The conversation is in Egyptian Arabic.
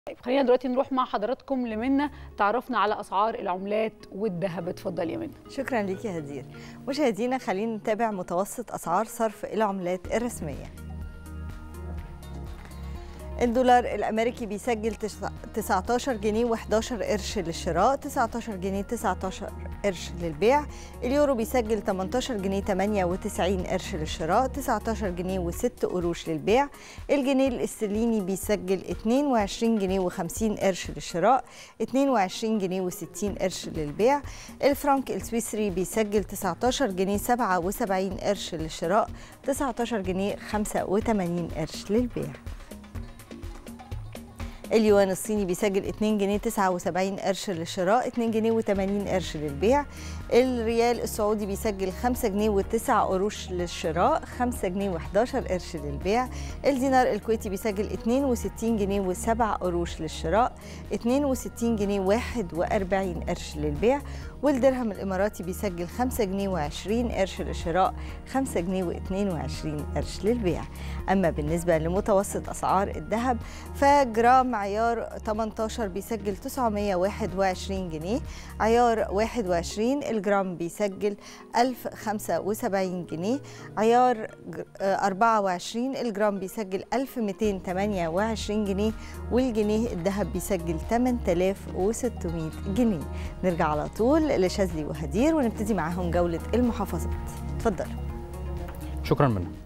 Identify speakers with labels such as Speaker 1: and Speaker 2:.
Speaker 1: طيب خلينا دلوقتي نروح مع حضراتكم لمنى تعرفنا على اسعار العملات والذهب اتفضل يا منى
Speaker 2: شكرا ليك يا هدير مشاهدينا خلينا نتابع متوسط اسعار صرف العملات الرسميه الدولار الامريكي بيسجل 19 جنيه و11 قرش للشراء 19 جنيه 19 قرش للبيع اليورو بيسجل 18 جنيه 98 قرش للشراء 19 جنيه و6 قروش للبيع الجنيه الاسترليني بيسجل 22 جنيه و50 قرش للشراء 22 جنيه و60 قرش للبيع الفرنك السويسري بيسجل 19 جنيه 77 قرش للشراء 19 جنيه 85 قرش للبيع اليوان الصيني بيسجل 2 جنيه 79 قرش للشراء 2 جنيه و80 قرش للبيع الريال السعودي بيسجل 5 جنيه و9 قروش للشراء 5 جنيه و11 قرش للبيع الدينار الكويتي بيسجل 62 جنيه و7 قروش للشراء 62 جنيه 41 قرش للبيع والدرهم الاماراتي بيسجل 5 جنيه و20 قرش للشراء 5 جنيه و22 قرش للبيع اما بالنسبه لمتوسط اسعار الذهب فجرام عيار 18 بيسجل 921 جنيه عيار 21 الجرام بيسجل 1075 جنيه عيار 24 الجرام بيسجل 1228 جنيه والجنيه الذهب بيسجل 8600 جنيه نرجع على طول لشاذلي وهدير ونبتدي معاهم جولة المحافظات اتفضل
Speaker 3: شكرا منى